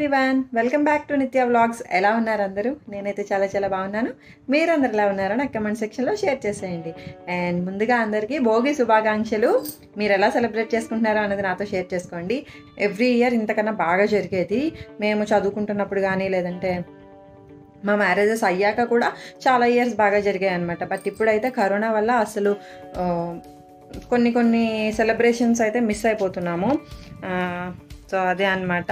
Everyone welcome back to Nitya vlogs ఎలా ఉన్నారు అందరూ నేనైతే చాలా చాలా బాగున్నాను మీరందరు ఎలా ఉన్నారో నాకు కమెంట్ సెక్షన్లో షేర్ చేసేయండి అండ్ ముందుగా అందరికీ భోగి శుభాకాంక్షలు మీరు ఎలా సెలబ్రేట్ చేసుకుంటున్నారో అనేది నాతో షేర్ చేసుకోండి ఎవ్రీ ఇయర్ ఇంతకన్నా బాగా జరిగేది మేము చదువుకుంటున్నప్పుడు కానీ లేదంటే మా మ్యారేజెస్ అయ్యాక కూడా చాలా ఇయర్స్ బాగా జరిగాయి అనమాట బట్ ఇప్పుడైతే కరోనా వల్ల అసలు ఆ, కొన్ని కొన్ని సెలబ్రేషన్స్ అయితే మిస్ అయిపోతున్నాము సో అదే అనమాట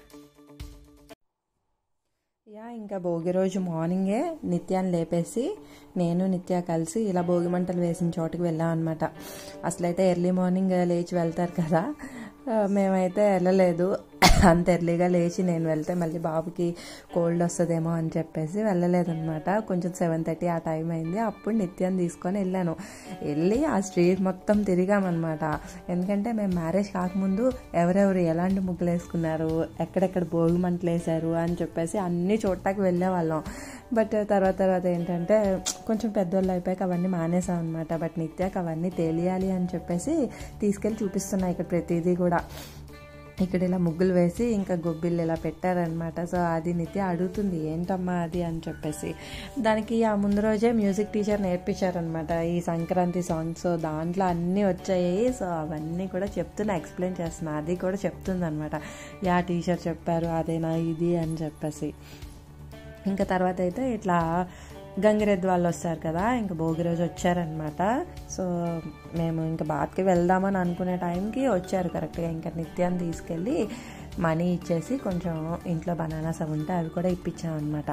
యా ఇంకా భోగి రోజు మార్నింగే నిత్యాన్ని లేపేసి నేను నిత్య కలిసి ఇలా భోగి మంటలు వేసిన చోటుకి వెళ్ళాం అనమాట అసలైతే ఎర్లీ మార్నింగ్ లేచి వెళ్తారు కదా ఆ, మేమైతే వెళ్ళలేదు అంత ఎర్లీగా లేచి నేను వెళ్తే మళ్ళీ బాబుకి కోల్డ్ వస్తుందేమో అని చెప్పేసి వెళ్ళలేదన్నమాట కొంచెం సెవెన్ థర్టీ ఆ టైం అయింది అప్పుడు నిత్యాన్ని తీసుకొని వెళ్ళాను వెళ్ళి ఆ స్ట్రీట్ మొత్తం తిరిగామన్నమాట ఎందుకంటే మేము మ్యారేజ్ కాకముందు ఎవరెవరు ఎలాంటి ముగ్గులు వేసుకున్నారు ఎక్కడెక్కడ భోగి మంటలు వేశారు అని చెప్పేసి అన్ని చోట్లకి వెళ్ళేవాళ్ళం బట్ తర్వాత తర్వాత ఏంటంటే కొంచెం పెద్దోళ్ళు అయిపోయాక అవన్నీ మానేసాం అనమాట బట్ నిత్యాకి అవన్నీ తెలియాలి అని చెప్పేసి తీసుకెళ్ళి చూపిస్తున్నాయి ఇక్కడ ప్రతిదీ కూడా ఇక్కడ ఇలా ముగ్గులు వేసి ఇంకా గొబ్బిళ్ళు ఇలా పెట్టారనమాట సో అది నిత్య అడుగుతుంది ఏంటమ్మా అది అని చెప్పేసి దానికి ఆ ముందు రోజే మ్యూజిక్ టీచర్ నేర్పించారనమాట ఈ సంక్రాంతి సాంగ్స్ సో దాంట్లో అన్నీ వచ్చాయి సో అవన్నీ కూడా చెప్తున్నా ఎక్స్ప్లెయిన్ చేస్తున్నా అది కూడా చెప్తుంది అనమాట యా టీచర్ చెప్పారు అదేనా ఇది అని చెప్పేసి ఇంకా తర్వాత అయితే ఇట్లా గంగిరెద్దు వాళ్ళు వస్తారు కదా ఇంకా భోగి రోజు వచ్చారనమాట సో మేము ఇంకా బాత్కి వెళ్దామని అనుకునే టైంకి వచ్చారు కరెక్ట్గా ఇంకా నిత్యాన్ని తీసుకెళ్ళి మనీ ఇచ్చేసి కొంచెం ఇంట్లో బనానాస్ అవి ఉంటే అవి కూడా ఇప్పించామన్నమాట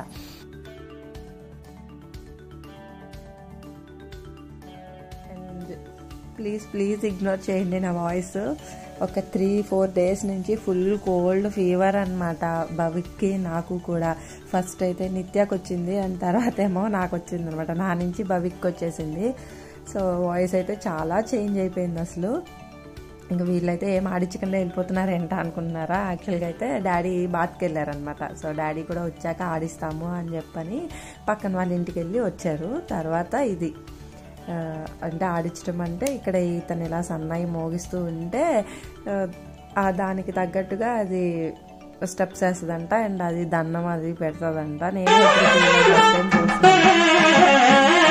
అండ్ ప్లీజ్ ప్లీజ్ ఇగ్నోర్ చేయండి నా వాయిస్ ఒక త్రీ ఫోర్ డేస్ నుంచి ఫుల్ కోల్డ్ ఫీవర్ అనమాట భవిక్కి నాకు కూడా ఫస్ట్ అయితే నిత్యాకి వచ్చింది అండ్ తర్వాత ఏమో నాకు వచ్చింది అనమాట నా నుంచి భవిక్కి వచ్చేసింది సో వాయిస్ అయితే చాలా చేంజ్ అయిపోయింది అసలు ఇంకా వీళ్ళైతే ఏం ఆడించకుండా వెళ్ళిపోతున్నారు ఏంటా అనుకుంటున్నారా యాక్చువల్గా అయితే డాడీ బాత్కి వెళ్ళారనమాట సో డాడీ కూడా వచ్చాక ఆడిస్తాము అని చెప్పని పక్కన వాళ్ళ ఇంటికి వెళ్ళి వచ్చారు తర్వాత ఇది ఆ, అంటే ఆడించడం అంటే ఇక్కడ ఇతను ఇలా సన్నాయి మోగిస్తూ ఉంటే ఆ, ఆ దానికి తగ్గట్టుగా అది స్టెప్స్ వేస్తుందంట అండ్ అది దండం అది పెడుతుందంట నేను ఎప్పుడు చూడలేదు, first time చూస్తున్నాను.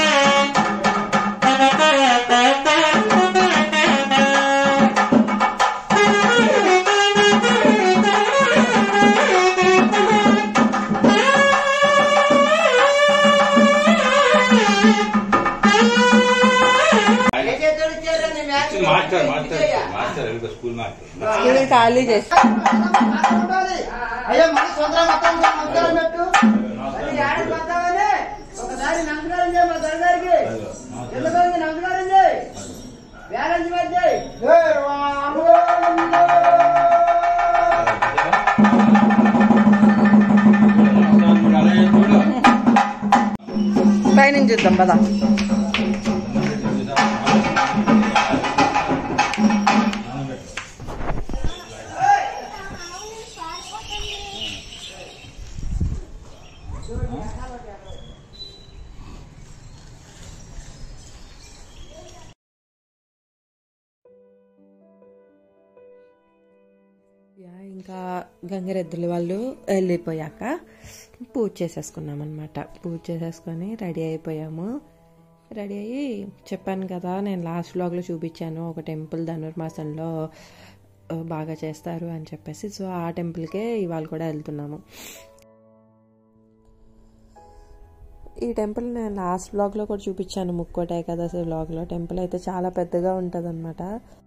మాస్టర్ మాస్టర్ మాస్టర్ ఇంకా స్కూల్ మాస్టర్ స్కూల్ ఖాళీ చేసి అయ్యో మన సొంత మొత్తం నమస్కారం పెట్టు అది ఏడాది వద్దామని ఒకసారి నమస్కారం చేయి మా దొరగారికి ఎందుకంటే నమస్కారం చేయి బ్యాలెన్స్ పెట్టాయి పైనుంచి చూద్దాం పదా యా ఇంకా గంగరెద్దుల వాళ్ళు వెళ్ళిపోయాక పూజ చేసేసుకున్నాం అనమాట పూజ చేసేసుకొని రెడీ అయిపోయాము రెడీ అయ్యి చెప్పాను కదా నేను లాస్ట్ వ్లాగ్లో చూపించాను ఒక టెంపుల్ ధనుర్మాసంలో ఆ, బాగా చేస్తారు అని చెప్పేసి సో ఆ టెంపుల్కే ఇవాళ కూడా వెళ్తున్నాము ఈ టెంపుల్ నేను లాస్ట్ వ్లాగ్లో కూడా చూపించాను ముక్కోట ఏకాదశి వ్లాగ్లో టెంపుల్ అయితే చాలా పెద్దగా ఉంటుంది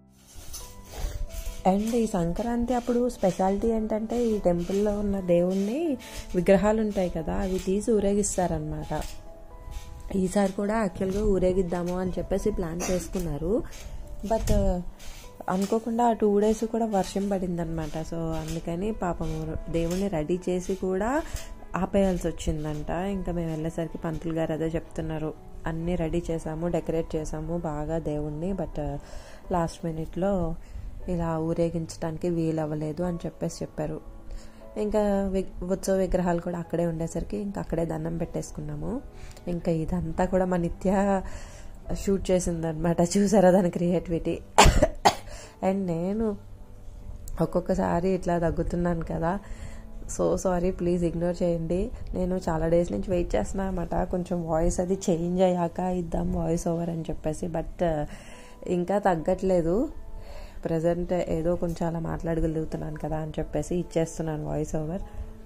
అండ్ ఈ సంక్రాంతి అప్పుడు స్పెషాలిటీ ఏంటంటే ఈ టెంపుల్లో ఉన్న దేవుణ్ణి విగ్రహాలు ఉంటాయి కదా అవి తీసి ఊరేగిస్తారనమాట ఈసారి కూడా యాక్చువల్గా ఊరేగిద్దాము అని చెప్పేసి ప్లాన్ చేసుకున్నారు బట్ అనుకోకుండా ఆ టూ డేస్ కూడా వర్షం పడిందనమాట సో అందుకని పాపం దేవుణ్ణి రెడీ చేసి కూడా ఆపేయాల్సి వచ్చిందంట ఇంకా మేము వెళ్ళేసరికి పంతులు గారు అదే చెప్తున్నారు అన్నీ రెడీ చేసాము డెకరేట్ చేసాము బాగా దేవుణ్ణి బట్ లాస్ట్ మినిట్లో ఇలా ఊరేగించడానికి వీలు అవ్వలేదు అని చెప్పేసి చెప్పారు ఇంకా వి- ఉత్సవ విగ్రహాలు కూడా అక్కడే ఉండేసరికి ఇంకా అక్కడే దండం పెట్టేసుకున్నాము ఇంకా ఇదంతా కూడా మా నిత్య షూట్ చేసిందనమాట చూసారా దాని క్రియేటివిటీ అండ్ నేను ఒక్కొక్కసారి ఇట్లా తగ్గుతున్నాను కదా సో సారీ ప్లీజ్ ఇగ్నోర్ చేయండి నేను చాలా డేస్ నుంచి వెయిట్ చేస్తున్నా అనమాట కొంచెం వాయిస్ అది చేంజ్ అయ్యాక ఇద్దాం వాయిస్ ఓవర్ అని చెప్పేసి బట్ ఇంకా తగ్గట్లేదు ప్రజెంట్ ఏదో కొంచెం అలా మాట్లాడగలుగుతున్నాను కదా అని చెప్పేసి ఇచ్చేస్తున్నాను వాయిస్ ఓవర్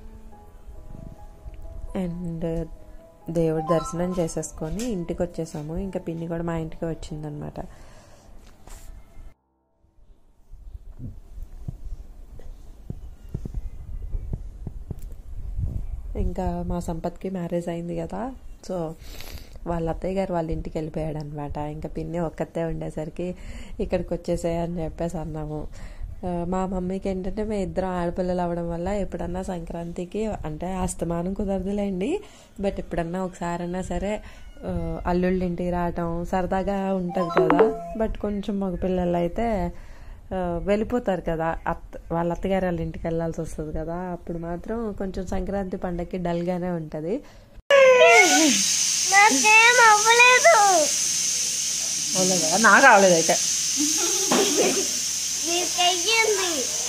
అండ్ దేవుడి దర్శనం చేసేసుకొని ఇంటికి వచ్చేసాము ఇంకా పిన్ని కూడా మా ఇంటికి వచ్చిందనమాట ఇంకా మా సంపత్కి మ్యారేజ్ అయింది కదా సో వాళ్ళ అత్తయ్య గారు వాళ్ళ ఇంటికి వెళ్ళిపోయాడు అనమాట ఇంకా పిన్ని ఒక్కతే ఉండేసరికి ఇక్కడికి వచ్చేసాయని చెప్పేసి అన్నాము ఆ, మా మమ్మీకి ఏంటంటే మేము ఇద్దరం ఆడపిల్లలు అవ్వడం వల్ల ఎప్పుడన్నా సంక్రాంతికి అంటే అస్తమానం కుదరదులేండి బట్ ఎప్పుడన్నా ఒకసారన్నా సరే ఆ, అల్లుళ్ళ ఇంటికి రావటం సరదాగా ఉంటుంది కదా బట్ కొంచెం మగపిల్లలు అయితే ఆ, వెళ్ళిపోతారు కదా అత్త వాళ్ళ అత్తగారు వాళ్ళ ఇంటికి వెళ్ళాల్సి వస్తుంది కదా అప్పుడు మాత్రం కొంచెం సంక్రాంతి పండగకి డల్గానే ఉంటుంది నాకేం అవ్వలేదు కదా నాకు రావలేదు అయితే నీకు అయ్యింది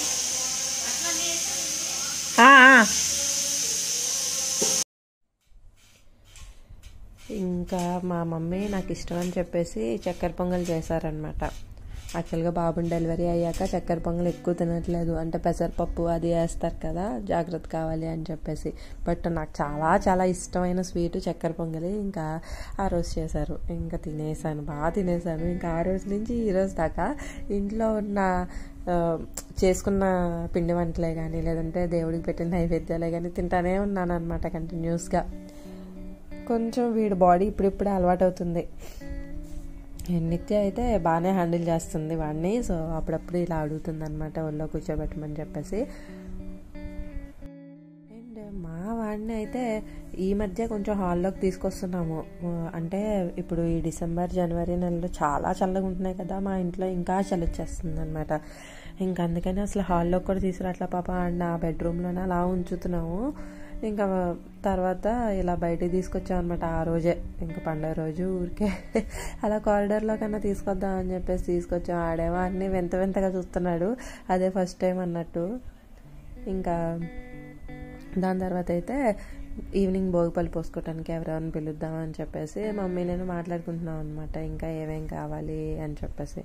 ఇంకా మా మమ్మీ నాకు ఇష్టం అని చెప్పేసి చక్కెర పొంగల్ చేశారనమాట యాక్చువల్గా బాబుని డెలివరీ అయ్యాక చక్కెర పొంగల్ ఎక్కువ తినట్లేదు అంటే పెసరపప్పు అది వేస్తారు కదా జాగ్రత్త కావాలి అని చెప్పేసి బట్ నాకు చాలా చాలా ఇష్టమైన స్వీట్ చక్కెర పొంగలి ఇంకా ఆ రోజు చేశారు ఇంకా తినేసాను బాగా తినేసాను ఇంకా ఆ రోజు నుంచి ఈ రోజు దాకా ఇంట్లో ఉన్న ఆ, చేసుకున్న పిండి వంటలే కానీ లేదంటే దేవుడికి పెట్టిన నైవేద్యాలే కానీ తింటానే ఉన్నాను అనమాట కంటిన్యూస్గా కొంచెం వీడి బాడీ ఇప్పుడిప్పుడే అలవాటు అవుతుంది నిత్య అయితే బాగానే హ్యాండిల్ చేస్తుంది వాడిని సో అప్పుడప్పుడు ఇలా అడుగుతుంది అనమాట ఒళ్ళో కూర్చోబెట్టమని చెప్పేసి అండ్ మా వాడిని అయితే ఈ మధ్య కొంచెం హాల్లోకి తీసుకొస్తున్నాము ఆ, అంటే ఇప్పుడు ఈ డిసెంబర్ జనవరి నెలలో చాలా చల్లగా ఉంటున్నాయి కదా మా ఇంట్లో ఇంకా చలి వచ్చేస్తుంది అనమాట ఇంకా అందుకని అసలు హాల్లోకి కూడా తీసుకురాట్లా పాప నా బెడ్రూమ్లోనే అలా ఉంచుతున్నాము ఇంకా తర్వాత ఇలా బయటికి తీసుకొచ్చాం అనమాట ఆ రోజే ఇంకా పండగ రోజు ఊరికే అలా కారిడార్లో కన్నా తీసుకొద్దాం అని చెప్పేసి తీసుకొచ్చాం ఆడేమో అన్నీ వింత వింతగా చూస్తున్నాడు అదే ఫస్ట్ టైం అన్నట్టు ఇంకా దాని తర్వాత అయితే ఈవినింగ్ భోగిపల్లి పోసుకోవటానికి ఎవరెవరిని పిలుద్దాం అని చెప్పేసి మమ్మీ నేను మాట్లాడుకుంటున్నాం అనమాట ఇంకా ఏమేం కావాలి అని చెప్పేసి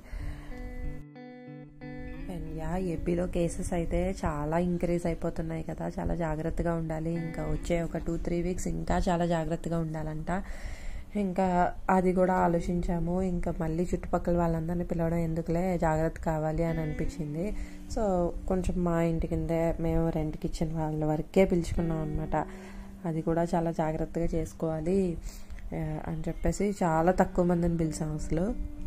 అండ్ యా ఏపీలో కేసెస్ అయితే చాలా ఇంక్రీజ్ అయిపోతున్నాయి కదా చాలా జాగ్రత్తగా ఉండాలి ఇంకా వచ్చే ఒక టూ త్రీ వీక్స్ ఇంకా చాలా జాగ్రత్తగా ఉండాలంట ఇంకా అది కూడా ఆలోచించాము ఇంకా మళ్ళీ చుట్టుపక్కల వాళ్ళందరినీ పిలవడం ఎందుకులే జాగ్రత్త కావాలి అని అనిపించింది సో కొంచెం మా ఇంటి కిందే మేము రెంట్కి ఇచ్చిన వాళ్ళ వరకే పిలుచుకున్నాం అనమాట అది కూడా చాలా జాగ్రత్తగా చేసుకోవాలి ఆ, అని చెప్పేసి చాలా తక్కువ మందిని పిలిచాం అసలు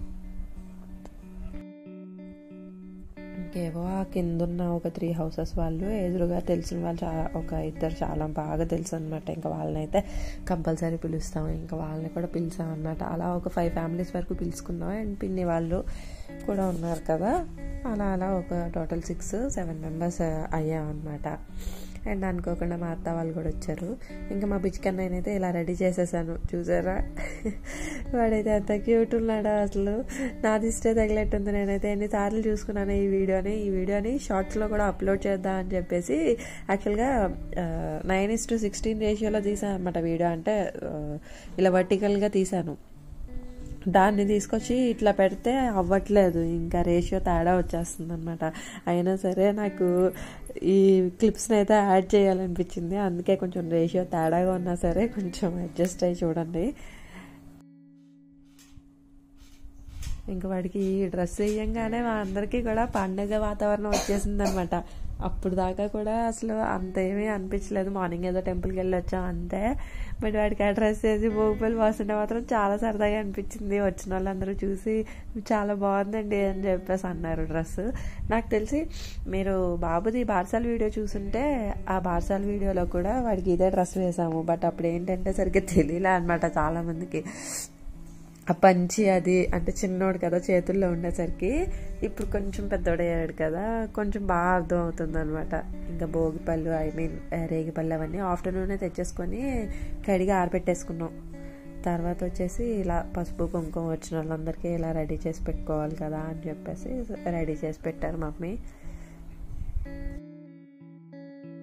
ఇంకేవో ఆ కిందున్న ఒక త్రీ హౌసెస్ వాళ్ళు ఎదురుగా తెలిసిన వాళ్ళు చాలా ఒక ఇద్దరు చాలా బాగా తెలుసు అనమాట ఇంకా వాళ్ళనైతే కంపల్సరీ పిలుస్తాం ఇంకా వాళ్ళని కూడా పిలిచాం అనమాట అలా ఒక ఫైవ్ ఫ్యామిలీస్ వరకు పిలుచుకున్నాం అండ్ పిన్ని వాళ్ళు కూడా ఉన్నారు కదా అలా అలా ఒక టోటల్ సిక్స్ సెవెన్ మెంబర్స్ అయ్యాం అనమాట అండ్ అనుకోకుండా మా అత్త వాళ్ళు కూడా వచ్చారు ఇంకా మా పిచ్చికన్నయ్యని అయితే ఇలా రెడీ చేసేసాను చూసారా వాడైతే ఎంత క్యూట్ ఉన్నాడో అసలు నాది ఇష్టే తగిలేట్టుంది నేనైతే ఎన్నిసార్లు చూసుకున్నాను ఈ వీడియోని ఈ వీడియోని షార్ట్స్లో కూడా అప్లోడ్ చేద్దాం అని చెప్పేసి యాక్చువల్గా నైన్ ఇస్ టు సిక్స్టీన్ రేషియోలో తీసాను అనమాట వీడియో అంటే ఆ, ఇలా వర్టికల్గా తీసాను దాన్ని తీసుకొచ్చి ఇట్లా పెడితే అవ్వట్లేదు ఇంకా రేషియో తేడా వచ్చేస్తుంది అనమాట అయినా సరే నాకు ఈ క్లిప్స్ని అయితే యాడ్ చేయాలనిపించింది అందుకే కొంచెం రేషియో తేడాగా ఉన్నా సరే కొంచెం అడ్జస్ట్ అయ్యి చూడండి ఇంకా వాడికి ఈ డ్రెస్ వేయంగానే మా అందరికీ కూడా పండగ వాతావరణం వచ్చేసింది అనమాట అప్పుడు దాకా కూడా అసలు అంత ఏమీ అనిపించలేదు మార్నింగ్ ఏదో టెంపుల్కి వెళ్ళి వచ్చాం అంతే బట్ వాడికి ఆ డ్రెస్ వేసి భోగిపల్లి వాస్తుంటే మాత్రం చాలా సరదాగా అనిపించింది వచ్చిన వాళ్ళందరూ చూసి చాలా బాగుందండి అని చెప్పేసి అన్నారు డ్రెస్ నాకు తెలిసి మీరు బాబుది బార్సాల్ వీడియో చూసుంటే ఆ బార్సాల్ వీడియోలో కూడా వాడికి ఇదే డ్రెస్ వేసాము బట్ అప్పుడు ఏంటంటే సరిగ్గా తెలియలే అనమాట చాలామందికి ఆ పంచి అది అంటే చిన్నోడు కదా చేతుల్లో ఉండేసరికి ఇప్పుడు కొంచెం పెద్దోడయ్యాడు కదా కొంచెం బాగా అర్థం అవుతుంది అనమాట ఇంకా భోగిపళ్ళు ఐ మీన్ రేగిపళ్ళు అవన్నీ ఆఫ్టర్నూనే తెచ్చేసుకొని కడిగి ఆరబెట్టేసుకున్నాం తర్వాత వచ్చేసి ఇలా పసుపు కుంకుమ వచ్చిన వాళ్ళందరికీ ఇలా రెడీ చేసి పెట్టుకోవాలి కదా అని చెప్పేసి రెడీ చేసి పెట్టారు మమ్మీ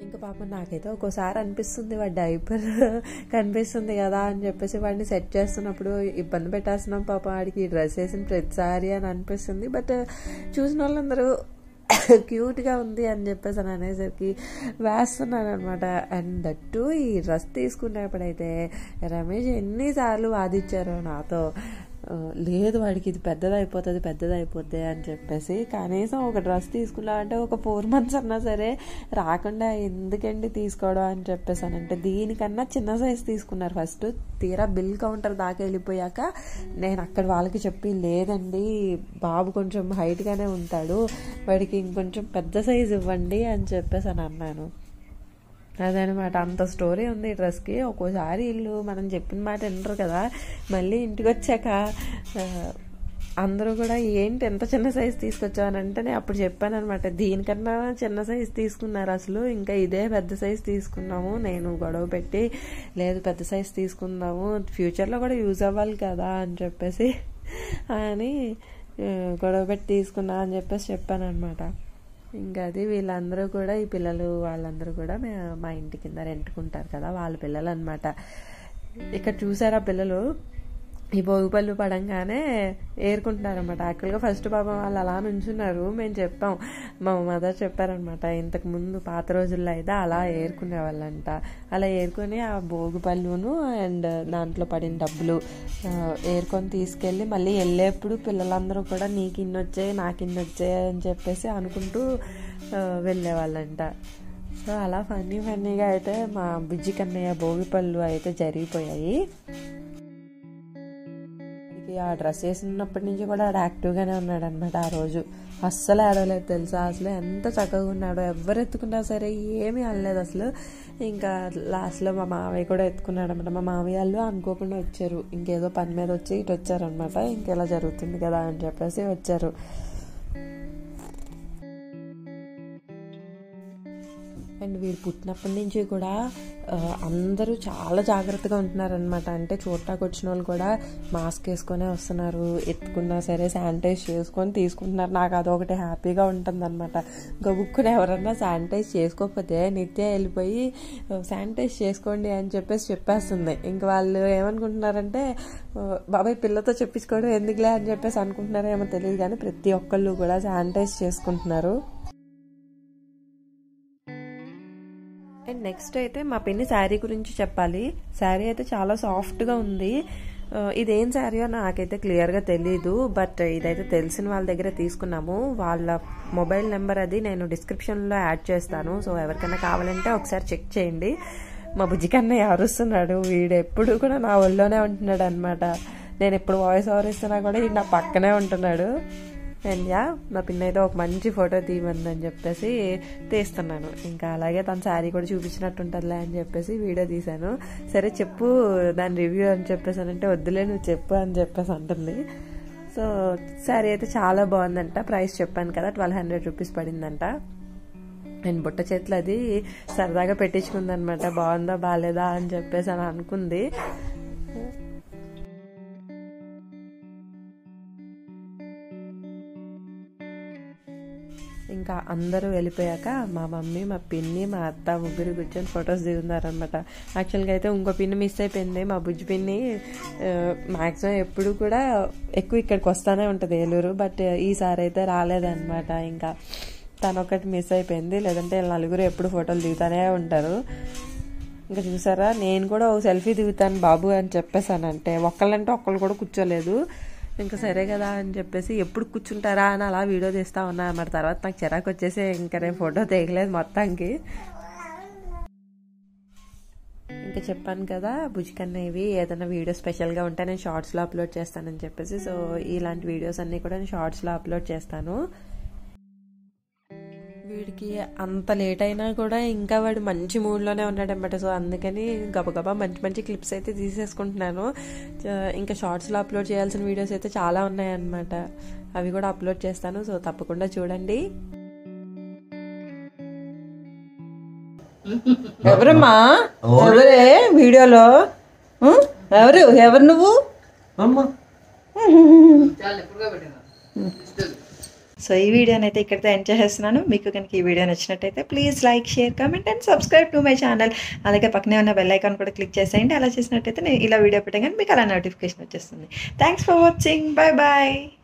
ఇంకా పాపం నాకైతే ఒక్కోసారి అనిపిస్తుంది వాడి డైపర్ కనిపిస్తుంది కదా అని చెప్పేసి వాడిని సెట్ చేస్తున్నప్పుడు ఇబ్బంది పెట్టేస్తున్నాం పాపం వాడికి ఈ డ్రెస్ వేసిన ప్రతిసారి అని అనిపిస్తుంది బట్ చూసిన వాళ్ళందరూ క్యూట్గా ఉంది అని చెప్పేసి అని అనేసరికి వేస్తున్నాను అనమాట అండ్ దట్టు ఈ డ్రెస్ తీసుకునేప్పుడైతే రమేష్ ఎన్నిసార్లు వాదిచ్చారో నాతో ఆ, లేదు వాడికి ఇది పెద్దదైపోతుంది పెద్దదైపోద్ది అని చెప్పేసి కనీసం ఒక డ్రెస్ తీసుకున్నామంటే ఒక ఫోర్ మంత్స్ అన్నా సరే రాకుండా ఎందుకండి తీసుకోవడం అని చెప్పేసి అని అంటే దీనికన్నా చిన్న సైజ్ తీసుకున్నారు ఫస్ట్ తీరా బిల్ కౌంటర్ దాకా వెళ్ళిపోయాక నేను అక్కడ వాళ్ళకి చెప్పి లేదండి బాబు కొంచెం హైట్గానే ఉంటాడు వాడికి ఇంకొంచెం పెద్ద సైజ్ ఇవ్వండి అని చెప్పేసి అని అన్నాను అదనమాట అంత స్టోరీ ఉంది ఈ డ్రెస్కి ఒక్కోసారి ఇల్లు మనం చెప్పిన మాట వినరు కదా మళ్ళీ ఇంటికి వచ్చాక ఆ, అందరూ కూడా ఏంటి ఎంత చిన్న సైజ్ తీసుకొచ్చావు అని అంటే నేను అప్పుడు చెప్పాను అనమాట దీనికన్నా చిన్న సైజ్ తీసుకున్నారు అసలు ఇంకా ఇదే పెద్ద సైజ్ తీసుకున్నాము నేను గొడవ పెట్టి లేదు పెద్ద సైజ్ తీసుకుందాము ఫ్యూచర్లో కూడా యూజ్ అవ్వాలి కదా అని చెప్పేసి అని ఆ, గొడవ పెట్టి తీసుకున్నా అని చెప్పేసి చెప్పాను అనమాట ఇంకా అది వీళ్ళందరూ కూడా ఈ పిల్లలు వాళ్ళందరూ కూడా మే- మా ఇంటి కింద రెంట్కుంటారు కదా వాళ్ళ పిల్లలు అనమాట ఇక్కడ చూసారా పిల్లలు ఈ భోగిపళ్ళు పడంగానే ఏరుకుంటున్నారు అనమాట యాక్చువల్గా ఫస్ట్ పాపం వాళ్ళు అలా నుంచున్నారు మేము చెప్పాం మా మదర్ చెప్పారనమాట ఇంతకు ముందు పాత రోజుల్లో అయితే అలా ఏరుకునే వాళ్ళంట అలా ఏరుకొని ఆ భోగిపళ్ళును అండ్ దాంట్లో పడిన డబ్బులు ఆ, ఏరుకొని తీసుకెళ్ళి మళ్ళీ వెళ్ళేప్పుడు పిల్లలందరూ కూడా నీకు ఇన్ని వచ్చాయి నాకు ఇన్ని వచ్చాయి అని చెప్పేసి అనుకుంటూ ఆ, వెళ్ళేవాళ్ళంట సో అలా ఫన్నీ ఫన్నీగా అయితే మా బుజ్జి కన్నయ్య భోగిపళ్ళు అయితే జరిగిపోయాయి వాడికి ఆ డ్రెస్ వేసినప్పటి నుంచి కూడా ఆడు యాక్టివ్గానే ఉన్నాడు అనమాట ఆ రోజు అస్సలు ఆడలేదు తెలుసా అసలు ఎంత చక్కగా ఉన్నాడో ఎవరు ఎత్తుకున్నా సరే ఏమీ అనలేదు అసలు ఇంకా లాస్ట్లో మా మావయ్య కూడా ఎత్తుకున్నాడు అనమాట మా మావయ్య వాళ్ళు అనుకోకుండా వచ్చారు ఇంకేదో పని మీద వచ్చి ఇటు వచ్చారనమాట ఇంకెలా జరుగుతుంది కదా అని చెప్పేసి వచ్చారు అండ్ వీడు పుట్టినప్పటి నుంచి కూడా ఆ, అందరూ చాలా జాగ్రత్తగా ఉంటున్నారనమాట అంటే చూడటానికి వచ్చిన వాళ్ళు కూడా మాస్క్ వేసుకొనే వస్తున్నారు ఎత్తుకున్నా సరే శానిటైజ్ చేసుకొని తీసుకుంటున్నారు నాకు అదొకటి హ్యాపీగా ఉంటుందన్నమాట గబుక్కుని ఎవరన్నా శానిటైజ్ చేసుకోకపోతే నిత్య వెళ్ళిపోయి శానిటైజ్ చేసుకోండి అని చెప్పేసి చెప్పేస్తుంది ఇంక వాళ్ళు ఏమనుకుంటున్నారంటే ఆ, బాబాయ్ పిల్లతో చెప్పించుకోవడం ఎందుకులే అని చెప్పేసి అనుకుంటున్నారో ఏమో తెలియదు కానీ ప్రతి ఒక్కళ్ళు కూడా శానిటైజ్ చేసుకుంటున్నారు అండ్ నెక్స్ట్ అయితే మా పిన్ని శారీ గురించి చెప్పాలి శారీ అయితే చాలా సాఫ్ట్గా ఉంది ఆ, ఇదేం శారీయో నాకైతే క్లియర్గా తెలీదు బట్ ఇదైతే తెలిసిన వాళ్ళ దగ్గర తీసుకున్నాము వాళ్ళ మొబైల్ నెంబర్ అది నేను డిస్క్రిప్షన్లో యాడ్ చేస్తాను సో ఎవరికైనా కావాలంటే ఒకసారి చెక్ చేయండి మా బుజ్జి కన్నా అరుస్తున్నాడు వీడు ఎప్పుడు కూడా నా ఒళ్ళోనే ఉంటున్నాడు అనమాట నేను ఎప్పుడు వాయిస్ ఓవర్ ఇస్తున్నా కూడా వీడు నా పక్కనే ఉంటున్నాడు అండ్ యా మా పిన్న అయితే ఒక మంచి ఫోటో తీయమందని చెప్పేసి తీస్తున్నాను ఇంకా అలాగే తన శారీ కూడా చూపించినట్టు ఉంటుందిలే అని చెప్పేసి వీడియో తీశాను సరే చెప్పు దాని రివ్యూ అని చెప్పేసి అంటే వద్దులే నువ్వు చెప్పు అని చెప్పేసి అంటుంది సో శారీ అయితే చాలా బాగుందంట ప్రైస్ చెప్పాను కదా ట్వెల్వ్ హండ్రెడ్ రూపీస్ పడిందంట నేను బుట్ట చేతులు అది సరదాగా పెట్టించుకుందనమాట బాగుందా బాగాలేదా అని చెప్పేసి అని అనుకుంది ఇంకా అందరూ వెళ్ళిపోయాక మా మమ్మీ మా పిన్ని మా అత్త ముగ్గురు కూర్చొని ఫొటోస్ దిగుతున్నారనమాట యాక్చువల్గా అయితే ఇంకో పిన్ని మిస్ అయిపోయింది మా బుజ్జి పిన్ని మ్యాక్సిమం ఎప్పుడు కూడా ఎక్కువ ఇక్కడికి వస్తానే ఉంటుంది ఏలూరు బట్ ఈసారి అయితే రాలేదన్నమాట ఇంకా తను ఒకటి మిస్ అయిపోయింది లేదంటే వీళ్ళ నలుగురు ఎప్పుడు ఫోటోలు దిగుతానే ఉంటారు ఇంకా చూసారా నేను కూడా ఒక సెల్ఫీ దిగుతాను బాబు అని చెప్పేసానంటే ఒక్కళ్ళంటే ఒక్కళ్ళు కూడా కూర్చోలేదు ఇంకా సరే కదా అని చెప్పేసి ఎప్పుడు కూర్చుంటారా అని అలా వీడియో తీస్తా ఉన్నా మరి తర్వాత నాకు చిరాకు వచ్చేసి ఇంకా నేను ఫోటో తీయలేదు మొత్తానికి ఇంకా చెప్పాను కదా బుజ్జికన్నా ఇవి ఏదైనా వీడియో స్పెషల్గా ఉంటే నేను షార్ట్స్లో అప్లోడ్ చేస్తానని చెప్పేసి సో ఇలాంటి వీడియోస్ అన్నీ కూడా నేను షార్ట్స్లో అప్లోడ్ చేస్తాను వీడికి అంత లేట్ అయినా కూడా ఇంకా వాడు మంచి మూడ్లోనే ఉన్నాడనమాట సో అందుకని గబగబా మంచి మంచి క్లిప్స్ అయితే తీసేసుకుంటున్నాను చ- ఇంకా షార్ట్స్లో అప్లోడ్ చేయాల్సిన వీడియోస్ అయితే చాలా ఉన్నాయన్నమాట అవి కూడా అప్లోడ్ చేస్తాను సో తప్పకుండా చూడండి ఎవరమ్మా ఎవరే వీడియోలో ఉం? ఎవరు ఎవరు నువ్వు సో ఈ వీడియోని అయితే ఇక్కడితో ఎంజాయ్ చేస్తున్నాను మీకు కనుక ఈ వీడియో నచ్చినట్టయితే please like share comment and subscribe to my channel అలాగే పక్కనే ఉన్న బెల్ ఐకాన్ కూడా క్లిక్ చేసేయండి అలా చేసినట్టయితే నేను ఇలా వీడియో పెట్టగానే మీకు అలా నోటిఫికేషన్ వచ్చేస్తుంది thanks for watching bye bye